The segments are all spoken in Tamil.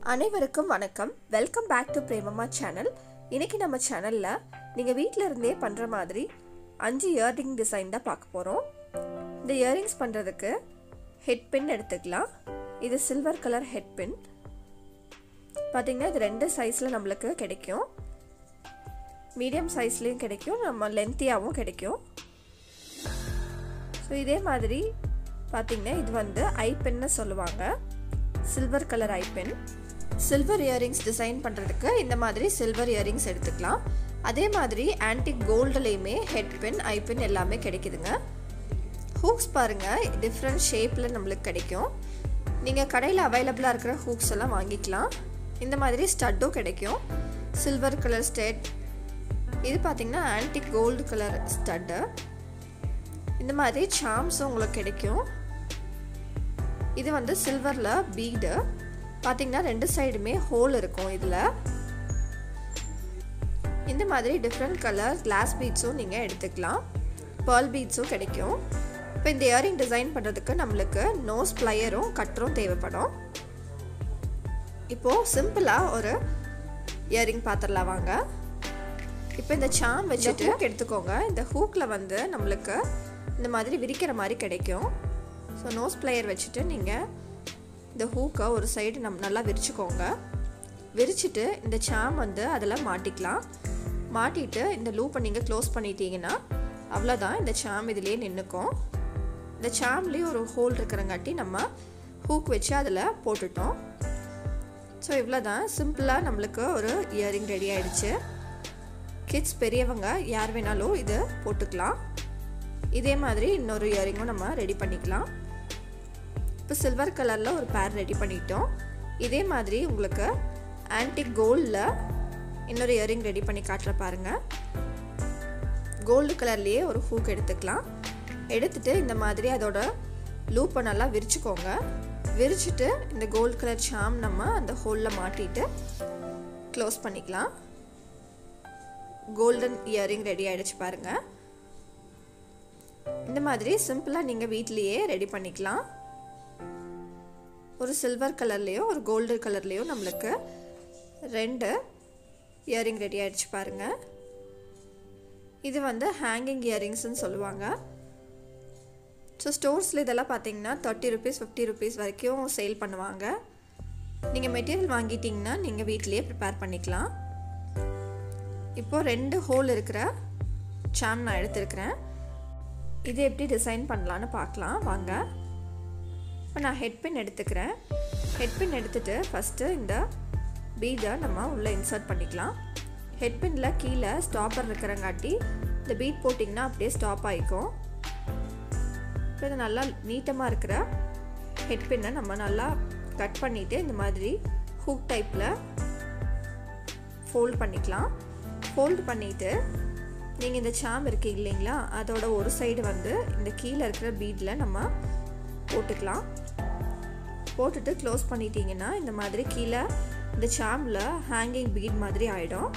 அனைவருக்கும் வணக்கம் welcome back to Premamma channel இன்னைக்கு நம்ம சேனலில் நீங்கள் வீட்டில் இருந்தே பண்ணுற மாதிரி அஞ்சு இயர்ரிங் டிசைன் தான் பார்க்க போகிறோம் இந்த இயரிங்ஸ் பண்ணுறதுக்கு ஹெட் பின் எடுத்துக்கலாம் இது சில்வர் கலர் ஹெட் பின் பார்த்தீங்கன்னா இது ரெண்டு சைஸில் நம்மளுக்கு கிடைக்கும் மீடியம் சைஸ்லேயும் கிடைக்கும் நம்ம லென்த்தியாகவும் கிடைக்கும் ஸோ இதே மாதிரி பார்த்தீங்கன்னா இது வந்து ஐ பென்னு சொல்லுவாங்க silver colour eye pin silver earrings design பண்ணுறதுக்கு இந்த மாதிரி சில்வர் இயரிங்ஸ் எடுத்துக்கலாம் அதே மாதிரி ஆன்டிக் கோல்டுலேயுமே ஹெட் பென் ஐ பென் எல்லாமே கிடைக்குதுங்க ஹூக்ஸ் பாருங்கள் டிஃப்ரெண்ட் ஷேப்பில் நம்மளுக்கு கிடைக்கும் நீங்கள் கடையில் அவைலபிளாக இருக்கிற ஹூக்ஸ் எல்லாம் வாங்கிக்கலாம் இந்த மாதிரி ஸ்டட்டும் கிடைக்கும் சில்வர் கலர் ஸ்டெட் இது பார்த்திங்கன்னா ஆன்டிக் கோல்டு கலர் ஸ்டட்டு இந்த மாதிரி சாம்ஸும் உங்களுக்கு கிடைக்கும் இது வந்து சில்வரில் பீடு பார்த்தீங்கன்னா ரெண்டு சைடுமே ஹோல் இருக்கும் இதில் இந்த மாதிரி டிஃப்ரெண்ட் கலர் கிளாஸ் பீட்ஸும் நீங்கள் எடுத்துக்கலாம் பேர்ல் பீட்ஸும் கிடைக்கும் இப்போ இந்த இயரிங் டிசைன் பண்ணுறதுக்கு நம்மளுக்கு நோஸ் ப்ளையரும் கட்டரும் தேவைப்படும் இப்போது சிம்பிளாக ஒரு இயரிங் பார்த்துடலாம் வாங்க இப்போ இந்த சாம் வச்சுட்டு எடுத்துக்கோங்க இந்த ஹூக்கில் வந்து நம்மளுக்கு இந்த மாதிரி விரிக்கிற மாதிரி கிடைக்கும் ஸோ நோஸ் பிளேயர் வச்சுட்டு நீங்கள் இந்த ஹூக்கை ஒரு சைடு நம் நல்லா விரிச்சுக்கோங்க விரிச்சிட்டு இந்த சாம் வந்து அதில் மாட்டிக்கலாம் மாட்டிட்டு இந்த லூப்பை நீங்கள் க்ளோஸ் பண்ணிட்டீங்கன்னா அவ்வளோதான் இந்த சாம் இதுலேயே நின்றுக்கும் இந்த சாம்லேயும் ஒரு ஹோல் இருக்கிறங்காட்டி நம்ம ஹூக் வச்சு அதில் போட்டுட்டோம் ஸோ இவ்வளோ தான் சிம்பிளாக நம்மளுக்கு ஒரு இயரிங் ரெடி ஆகிடுச்சு கிட்ஸ் பெரியவங்க யார் வேணாலும் இது போட்டுக்கலாம் இதே மாதிரி இன்னொரு இயரிங்கும் நம்ம ரெடி பண்ணிக்கலாம் இப்போ சில்வர் கலரில் ஒரு பேர் ரெடி பண்ணிட்டோம் இதே மாதிரி உங்களுக்கு ஆன்டிக் கோல்டில் இன்னொரு இயரிங் ரெடி பண்ணி காட்டுற பாருங்கள் கோல்டு கலர்லேயே ஒரு ஹூக் எடுத்துக்கலாம் எடுத்துட்டு இந்த மாதிரி அதோட லூப்பை நல்லா விரிச்சுக்கோங்க விரிச்சிட்டு இந்த கோல்டு கலர் சாம் நம்ம அந்த ஹோலில் மாட்டிட்டு க்ளோஸ் பண்ணிக்கலாம் கோல்டன் இயரிங் ரெடி ஆகிடுச்சு பாருங்கள் இந்த மாதிரி சிம்பிளாக நீங்கள் வீட்லேயே ரெடி பண்ணிக்கலாம் ஒரு சில்வர் கலர்லேயும் ஒரு கோல்டு கலர்லேயும் நம்மளுக்கு ரெண்டு இயரிங் ரெடி ஆகிடுச்சு பாருங்கள் இது வந்து ஹேங்கிங் இயரிங்ஸ்னு சொல்லுவாங்க ஸோ ஸ்டோர்ஸில் இதெல்லாம் பார்த்தீங்கன்னா தேர்ட்டி ருபீஸ் ஃபிஃப்டி ருபீஸ் வரைக்கும் சேல் பண்ணுவாங்க நீங்கள் மெட்டீரியல் வாங்கிட்டீங்கன்னா நீங்கள் வீட்லேயே ப்ரிப்பேர் பண்ணிக்கலாம் இப்போது ரெண்டு ஹோல் இருக்கிற சாம் நான் எடுத்துருக்கிறேன் இது எப்படி டிசைன் பண்ணலான்னு பார்க்கலாம் வாங்க இப்போ நான் ஹெட் பின் எடுத்துக்கிறேன் ஹெட் பின் எடுத்துகிட்டு ஃபஸ்ட்டு இந்த பீடை நம்ம உள்ளே இன்சர்ட் பண்ணிக்கலாம் ஹெட் பின்னில் கீழே ஸ்டாப்பர் இருக்கிறங்காட்டி இந்த பீட் போட்டிங்கன்னா அப்படியே ஸ்டாப் ஆகிக்கும் இப்போ இது நல்லா நீட்டமாக இருக்கிற ஹெட் பின்னை நம்ம நல்லா கட் பண்ணிவிட்டு இந்த மாதிரி ஹூக் டைப்பில் ஃபோல்ட் பண்ணிக்கலாம் ஃபோல்டு பண்ணிவிட்டு நீங்கள் இந்த சாம் இருக்குது இல்லைங்களா அதோட ஒரு சைடு வந்து இந்த கீழே இருக்கிற பீடில் நம்ம போட்டுக்கலாம் போட்டுட்டு க்ளோஸ் பண்ணிட்டீங்கன்னா இந்த மாதிரி கீழே இந்த சாமில் ஹேங்கிங் பீட் மாதிரி ஆகிடும்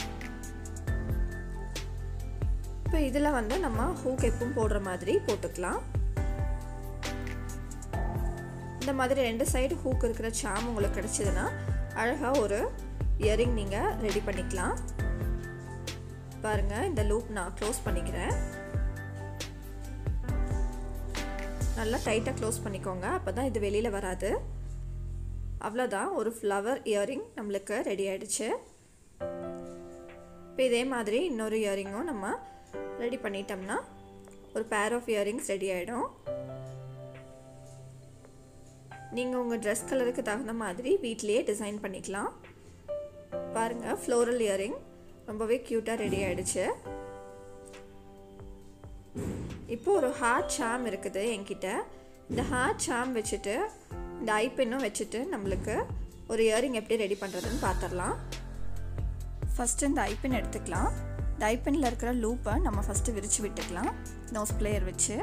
இப்போ இதில் வந்து நம்ம ஹூக் எப்பவும் போடுற மாதிரி போட்டுக்கலாம் இந்த மாதிரி ரெண்டு சைடு ஹூக் இருக்கிற சாம் உங்களுக்கு கிடச்சிதுன்னா அழகாக ஒரு இயரிங் நீங்கள் ரெடி பண்ணிக்கலாம் பாருங்கள் இந்த லூப் நான் க்ளோஸ் பண்ணிக்கிறேன் நல்லா டைட்டாக க்ளோஸ் பண்ணிக்கோங்க அப்போ தான் இது வெளியில் வராது அவ்வளோதான் ஒரு ஃப்ளவர் இயரிங் நம்மளுக்கு ரெடி ஆகிடுச்சு இப்போ இதே மாதிரி இன்னொரு இயரிங்கும் நம்ம ரெடி பண்ணிட்டோம்னா ஒரு பேர் ஆஃப் இயரிங்ஸ் ரெடி ஆகிடும் நீங்கள் உங்கள் ட்ரெஸ் கலருக்கு தகுந்த மாதிரி வீட்லேயே டிசைன் பண்ணிக்கலாம் பாருங்கள் ஃப்ளோரல் இயரிங் ரொம்பவே க்யூட்டாக ரெடி ஆகிடுச்சு இப்போ ஒரு ஹார்ட் சாம் இருக்குது என்கிட்ட இந்த ஹார்ட் சாம் வச்சுட்டு இந்த ஐப்பென்னும் வச்சுட்டு நம்மளுக்கு ஒரு இயரிங் எப்படி ரெடி பண்ணுறதுன்னு பார்த்துடலாம் ஃபஸ்ட்டு இந்த ஐப்பென் எடுத்துக்கலாம் இந்த ஐப்பெனில் இருக்கிற லூப்பை நம்ம ஃபஸ்ட்டு விரித்து விட்டுக்கலாம் நோஸ் பிளேயர் வச்சு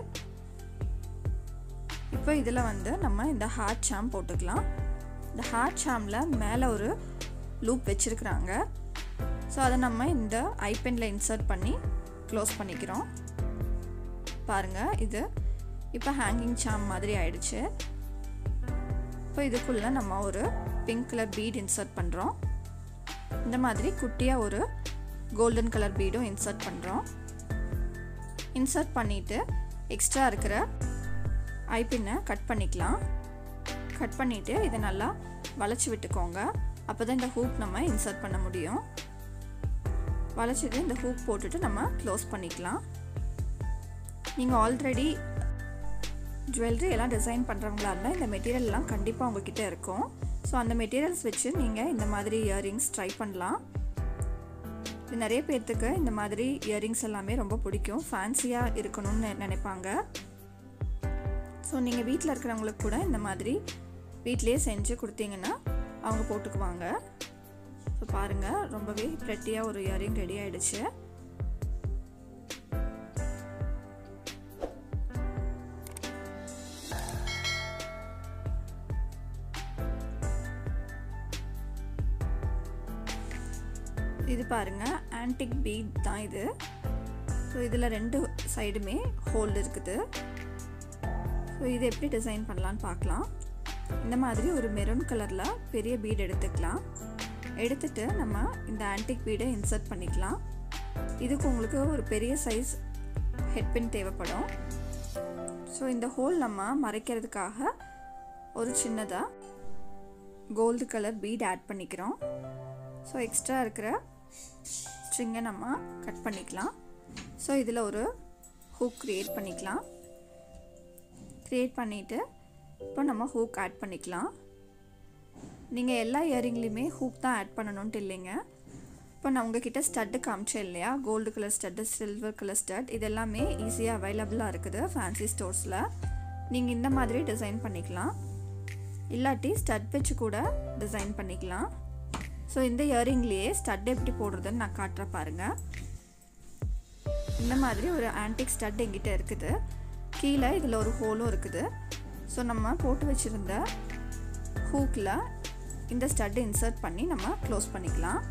இப்போ இதில் வந்து நம்ம இந்த ஹார்ட் சாம் போட்டுக்கலாம் இந்த ஹார்ட் சாமில் மேலே ஒரு லூப் வச்சுருக்குறாங்க ஸோ அதை நம்ம இந்த ஐபெனில் இன்சர்ட் பண்ணி க்ளோஸ் பண்ணிக்கிறோம் பாருங்கள் இது இப்போ ஹேங்கிங் சாம் மாதிரி ஆயிடுச்சு இப்போ இதுக்குள்ளே நம்ம ஒரு பிங்க் கலர் பீட் இன்சர்ட் பண்ணுறோம் இந்த மாதிரி குட்டியாக ஒரு கோல்டன் கலர் பீடும் இன்சர்ட் பண்ணுறோம் இன்சர்ட் பண்ணிவிட்டு எக்ஸ்ட்ரா இருக்கிற ஐப்பின்னை கட் பண்ணிக்கலாம் கட் பண்ணிவிட்டு இதை நல்லா வளைச்சி விட்டுக்கோங்க அப்போ தான் இந்த ஹூக் நம்ம இன்சர்ட் பண்ண முடியும் வளைச்சிட்டு இந்த ஹூக் போட்டுட்டு நம்ம க்ளோஸ் பண்ணிக்கலாம் நீங்கள் ஆல்ரெடி ஜுவல்லரி எல்லாம் டிசைன் பண்ணுறவங்களா இருந்தால் இந்த மெட்டீரியல்லாம் கண்டிப்பாக உங்ககிட்ட இருக்கும் ஸோ அந்த மெட்டீரியல்ஸ் வச்சு நீங்கள் இந்த மாதிரி இயரிங்ஸ் ட்ரை பண்ணலாம் இது நிறைய பேர்த்துக்கு இந்த மாதிரி இயரிங்ஸ் எல்லாமே ரொம்ப பிடிக்கும் ஃபேன்சியாக இருக்கணும்னு நினைப்பாங்க ஸோ நீங்கள் வீட்டில் இருக்கிறவங்களுக்கு கூட இந்த மாதிரி வீட்டிலேயே செஞ்சு கொடுத்தீங்கன்னா அவங்க போட்டுக்குவாங்க ஸோ பாருங்கள் ரொம்பவே ப்ரெட்டியாக ஒரு இயரிங் ரெடி ஆகிடுச்சு இது பாருங்க ஆன்டிக் பீட் தான் இது ஸோ இதில் ரெண்டு சைடுமே ஹோல் இருக்குது ஸோ இது எப்படி டிசைன் பண்ணலான்னு பார்க்கலாம் இந்த மாதிரி ஒரு மெரூன் கலரில் பெரிய பீட் எடுத்துக்கலாம் எடுத்துட்டு நம்ம இந்த ஆன்டிக் பீடை இன்சர்ட் பண்ணிக்கலாம் இதுக்கு உங்களுக்கு ஒரு பெரிய சைஸ் ஹெட்பின் தேவைப்படும் ஸோ இந்த ஹோல் நம்ம மறைக்கிறதுக்காக ஒரு சின்னதாக கோல்டு கலர் பீட் ஆட் பண்ணிக்கிறோம் ஸோ எக்ஸ்ட்ரா இருக்கிற ஸ்ட்ரிங்கை நம்ம கட் பண்ணிக்கலாம் ஸோ இதில் ஒரு ஹூக் க்ரியேட் பண்ணிக்கலாம் க்ரியேட் பண்ணிவிட்டு இப்போ நம்ம ஹூக் ஆட் பண்ணிக்கலாம் நீங்கள் எல்லா இயரிங்லேயுமே ஹூக் தான் ஆட் பண்ணணுன்ட்டு இல்லைங்க இப்போ நான் உங்ககிட்ட ஸ்டட்டு காமிச்சேன் இல்லையா gold colour stud silver colour stud இது எல்லாமே ஈஸியாக அவைலபிளாக இருக்குது ஃபேன்சி ஸ்டோர்ஸில் நீங்கள் இந்த மாதிரி டிசைன் பண்ணிக்கலாம் இல்லாட்டி ஸ்டட் வச்சு கூட டிசைன் பண்ணிக்கலாம் ஸோ இந்த இயரிங்லேயே ஸ்டட் எப்படி போடுறதுன்னு நான் காட்டுற பாருங்க இந்த மாதிரி ஒரு ஆன்டிக் ஸ்டட் எங்கிட்ட இருக்குது கீழே இதில் ஒரு ஹோலும் இருக்குது ஸோ நம்ம போட்டு வச்சுருந்த ஹூக்கில் இந்த ஸ்டட்டை இன்சர்ட் பண்ணி நம்ம க்ளோஸ் பண்ணிக்கலாம்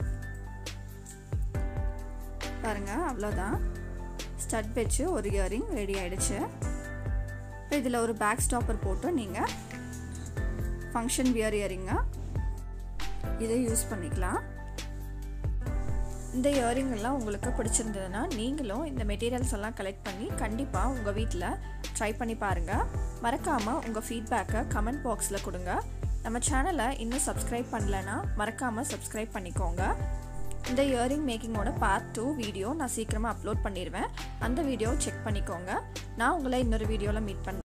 பாருங்கள் அவ்வளோதான் ஸ்டட் வச்சு ஒரு இயரிங் ரெடி ஆகிடுச்சு இப்போ இதில் ஒரு பேக் ஸ்டாப்பர் போட்டு நீங்கள் ஃபங்க்ஷன் வியர் இயரிங்காக இதை யூஸ் பண்ணிக்கலாம் இந்த இயரிங் எல்லாம் உங்களுக்கு பிடிச்சிருந்ததுன்னா நீங்களும் இந்த மெட்டீரியல்ஸ் எல்லாம் கலெக்ட் பண்ணி கண்டிப்பாக உங்கள் வீட்டில் ட்ரை பண்ணி பாருங்கள் மறக்காமல் உங்கள் ஃபீட்பேக்கை கமெண்ட் பாக்ஸில் கொடுங்க நம்ம சேனலை இன்னும் சப்ஸ்கிரைப் பண்ணலைன்னா மறக்காமல் சப்ஸ்கிரைப் பண்ணிக்கோங்க இந்த இயரிங் மேக்கிங்கோட பார்ட் டூ வீடியோ நான் சீக்கிரமாக அப்லோட் பண்ணிடுவேன் அந்த வீடியோ செக் பண்ணிக்கோங்க நான் உங்களை இன்னொரு வீடியோவில் மீட் பண்ண